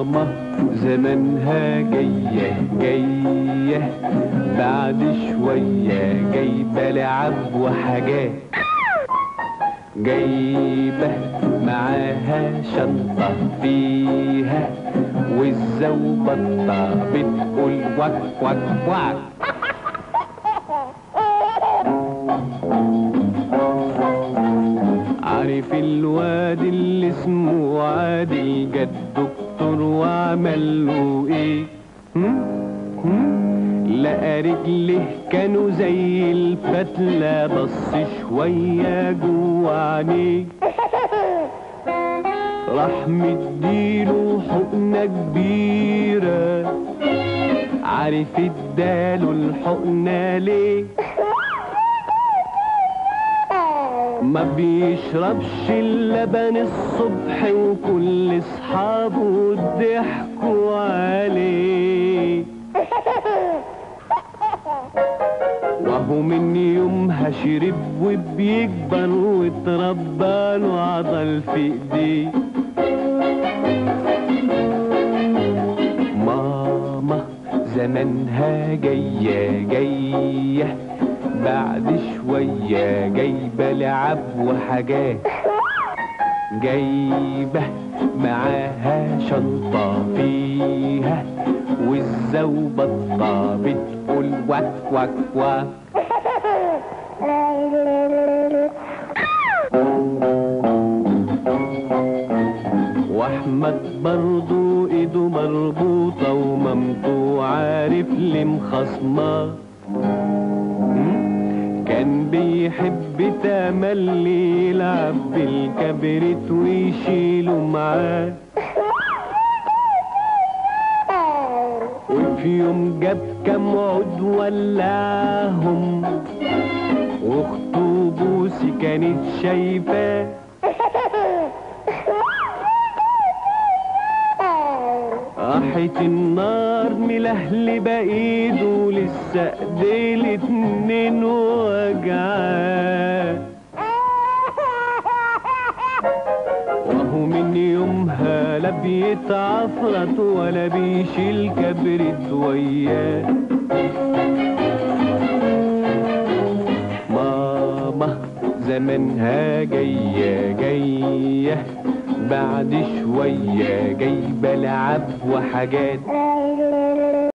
ماما زمانها جاية جاية بعد شوية جايبة لعب وحاجات جايبة معاها شنطة فيها والزوبطة بتقول وك وك وك عارف الواد اللي اسمه عادل جد دكتور وعمل له ايه هم؟ هم؟ لقى رجله كانوا زي الفتلة بص شوية جوه عينيه راح مديله حقنة كبيرة عارف اداله الحقنة ليه ما بيشربش اللبن الصبح وكل اصحابه ضحكوا عليه وهو من يومها شرب وبيكبر واتربى له عضل في ايديه ماما زمانها جاية جاية بعد شوية جايبة لعب وحاجات جايبة معاها شنطة فيها والزوبطة بتقول وك وك وك واحمد برضو ايده مربوطة ومامته عارف ليه مخصماه كان بيحب تملي يلعب بالكبريت ويشيله معاه وفي يوم جاب كام عود ولعهم واخته بوسي كانت شايفاه راحت النار ملهلبة ايده لسه ايديه الاتنين وجعاه وهو من يومها لا بيتعفرت ولا بيشيل كبرت وياه ماما زمانها جاية جاية بعد شوية جايبة لعب وحاجات